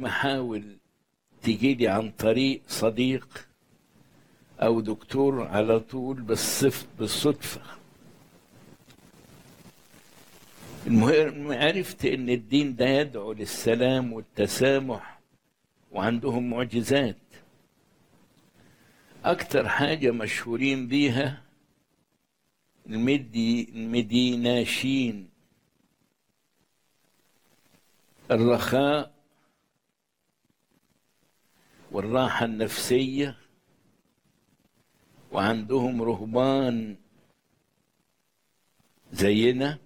ما احاول تجيلي عن طريق صديق او دكتور على طول بالصف بالصدفه المهم عرفت ان الدين ده يدعو للسلام والتسامح وعندهم معجزات اكتر حاجه مشهورين بيها المدي المديناشين الرخاء والراحة النفسية وعندهم رهبان زينا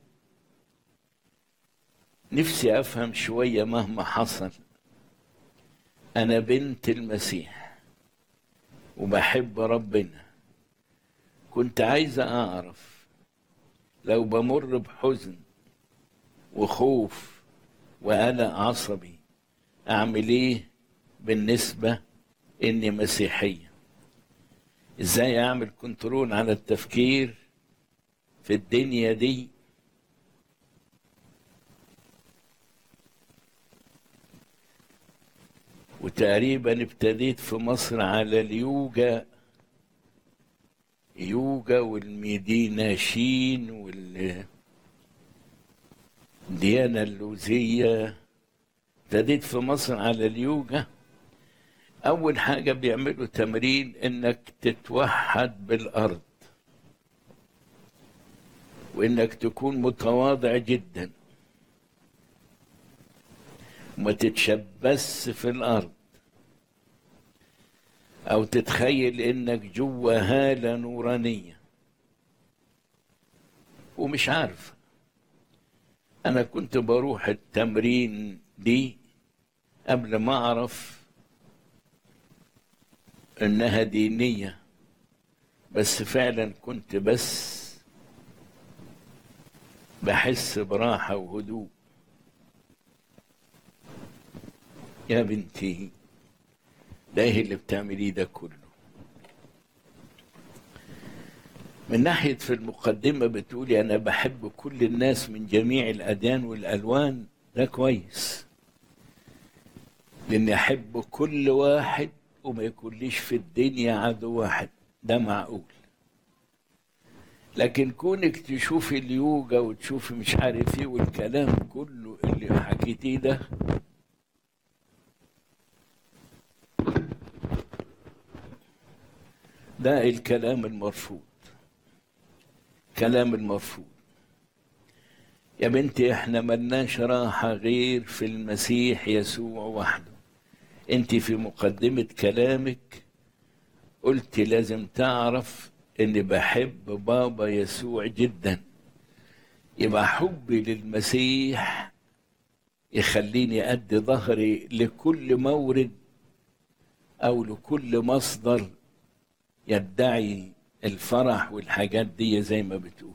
نفسي أفهم شوية مهما حصل أنا بنت المسيح وبحب ربنا كنت عايزة أعرف لو بمر بحزن وخوف وقلق عصبي أعمل إيه بالنسبة إني مسيحية إزاي أعمل كنترول على التفكير في الدنيا دي وتقريبا ابتديت في مصر على اليوجا يوجا والميديناشين وال ديانة اللوزية ابتديت في مصر على اليوجا أول حاجة بيعملوا تمرين إنك تتوحد بالأرض وإنك تكون متواضع جدا وما تتشبث في الأرض أو تتخيل إنك جوا هالة نورانية ومش عارف أنا كنت بروح التمرين دي قبل ما أعرف إنها دينية بس فعلا كنت بس بحس براحة وهدوء يا بنتي ده ايه اللي بتعمليه ده كله من ناحية في المقدمة بتقولي أنا بحب كل الناس من جميع الأديان والألوان ده كويس لأني أحب كل واحد وما يكونليش في الدنيا عدو واحد ده معقول لكن كونك تشوفي اليوجا وتشوفي مش عارف ايه والكلام كله اللي حكيتيه ده ده الكلام المرفوض كلام المرفوض يا بنتي احنا ملناش راحة غير في المسيح يسوع وحده انت في مقدمة كلامك قلت لازم تعرف اني بحب بابا يسوع جدا يبقى حبي للمسيح يخليني ادي ظهري لكل مورد او لكل مصدر يدعي الفرح والحاجات دي زي ما بتقولي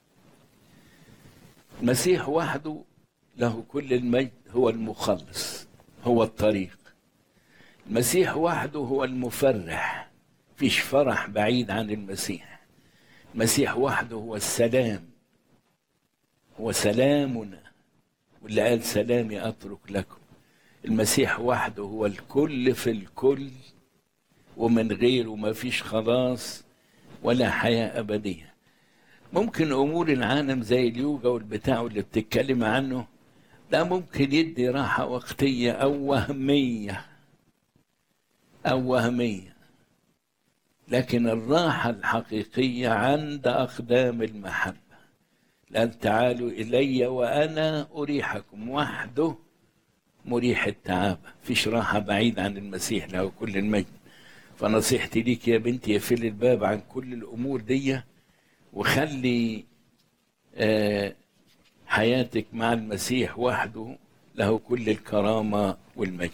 المسيح وحده له كل المجد هو المخلص هو الطريق المسيح وحده هو المفرح فيش فرح بعيد عن المسيح المسيح وحده هو السلام هو سلامنا واللي قال سلامي اترك لكم المسيح وحده هو الكل في الكل ومن غيره ما فيش خلاص ولا حياة أبدية ممكن أمور العالم زي اليوجا والبتاع اللي بتتكلم عنه ده ممكن يدي راحة وقتية أو وهمية أو وهمية لكن الراحة الحقيقية عند أقدام المحبة لأن تعالوا إلي وأنا أريحكم وحده مريح التعابة فيش راحة بعيد عن المسيح له كل المجد فنصيحتي ليك يا بنتي يقفل الباب عن كل الامور دي وخلي آه حياتك مع المسيح وحده له كل الكرامه والمجد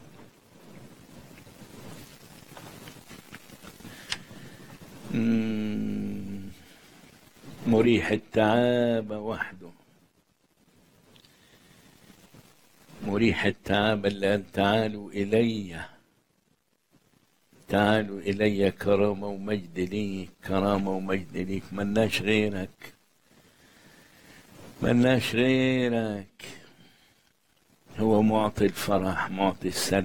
مريح التعاب وحده مريح التعاب اللي قال تعالوا الي تعالوا إلي كرامة ومجد ليك كرامة ومجد ليك ملناش غيرك ملناش غيرك هو معطي الفرح معطي السلام